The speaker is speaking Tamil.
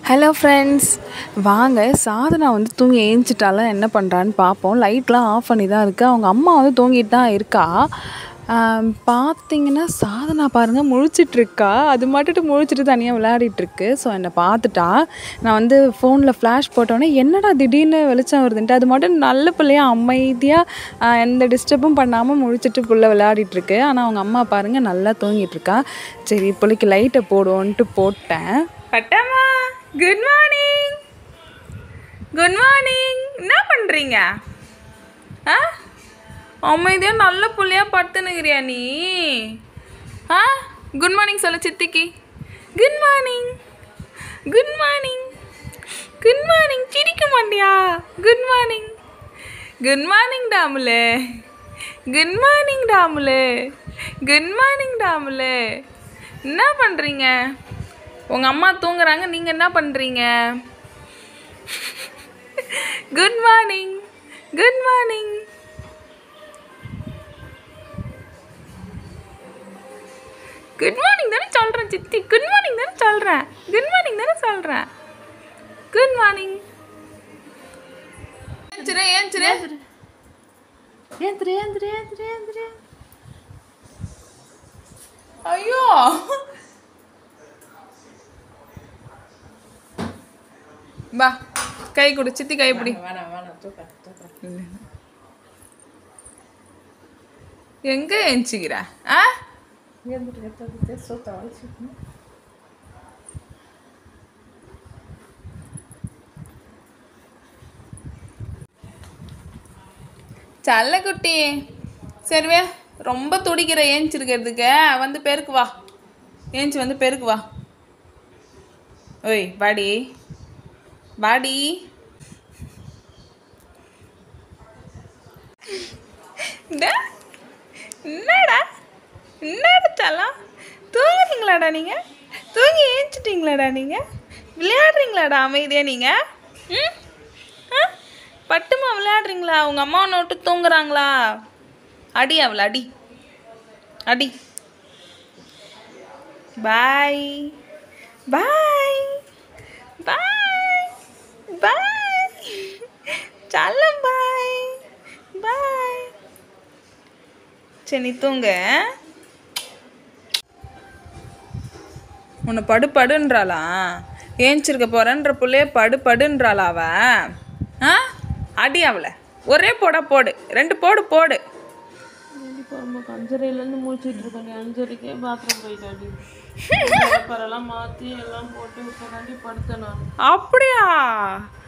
ஹலோ ஃப்ரெண்ட்ஸ் வாங்க சாதனா வந்து தூங்கி ஏஞ்சிட்டால என்ன பண்ணுறான்னு பார்ப்போம் லைட்லாம் ஆஃப் பண்ணி தான் இருக்குது அவங்க அம்மா வந்து தூங்கிட்டு தான் இருக்கா ஆம், பார்த்தீங்கன்னா சாதனா பாருங்கள் முழிச்சிட்ருக்கா அது மட்டும் முழிச்சிட்டு தனியாக விளையாடிட்டுருக்கு ஸோ என்னை பார்த்துட்டா நான் வந்து ஃபோனில் ஃப்ளாஷ் போட்டோன்னே என்னடா திடீர்னு வெளிச்சம் வருதுன்ட்டு அது மட்டும் நல்ல பிள்ளையா அமைதியாக எந்த டிஸ்டர்பும் பண்ணாமல் முழிச்சிட்டு புள்ள விளையாடிட்டுருக்கு ஆனால் அவங்க அம்மா பாருங்கள் நல்லா தூங்கிட்டு இருக்கா சரி பிள்ளைக்கு லைட்டை போடுவோன்ட்டு போட்டேன் பட்டம்மா குட் மார்னிங் குட் மார்னிங் என்ன பண்ணுறீங்க ஆ அமைதியாக நல்ல புள்ளையா படுத்துனுக்கிறியா நீ ஆ குட் மார்னிங் சொல்லு சித்திக்கு good morning good morning good morning சிரிக்க மாட்டியா குட் மார்னிங் குட் மார்னிங் டாமுலே குட் மார்னிங் டாமுலே குட் மார்னிங் டாமுலே என்ன பண்ணுறீங்க உங்கள் அம்மா தூங்குறாங்க நீங்கள் என்ன பண்ணுறீங்க good morning good morning good morning தானே சொல்கிறேன் சித்தி குட் மார்னிங் தானே சொல்கிறேன் குட் மார்னிங் தானே சொல்கிறேன் குட் மார்னிங் ஏஞ்சிரு ஏஞ்சிரு ஏந்திரு ஏந்திரு ஏந்திரு ஏந்திரு ஐயோ வா கை கொடு சித்தி கை பிடி எங்க ஏஞ்சிக்கிற ஆ சல்ல குட்டி சரிவே ரொம்ப துடிக்கிற ஏஞ்சிருக்கிறதுக்கு வந்து பெருக்கு வா ஏஞ்சி வந்து பெருக்கு வா ஓய் வாடி வாடி டே, என்னடா என்னடா தலாம் தூங்குறீங்களாடா நீங்கள் தூங்கி ஏஞ்சிட்டீங்களாடா நீங்கள் விளையாடுறீங்களாடா அமைதியா நீங்கள் ம் ஆ பட்டுமா விளையாடுறீங்களா உங்கள் அம்மா ஒன்று விட்டு தூங்குறாங்களா அடி அவளை அடி அடி பாய் பாய் பாய் பாய் சல்லம் பாய் பாய் சரி நீ தூங்க உன்னை படு படுன்றாளா ஏஞ்சிருக்க போறேன்ற புள்ளைய படு படுன்றாளா அவ ஆ அடி அவளை ஒரே போடா போடு ரெண்டு போடு போடு நமக்கு அஞ்சரைலேருந்து முடிச்சிட்டு இருக்கோம் நீ அஞ்சரைக்கே பாத்ரூம் போயிட்டாடி பரெல்லாம் மாற்றி எல்லாம் போட்டு இப்போதாண்டி படுத்தேன் நான் அப்படியா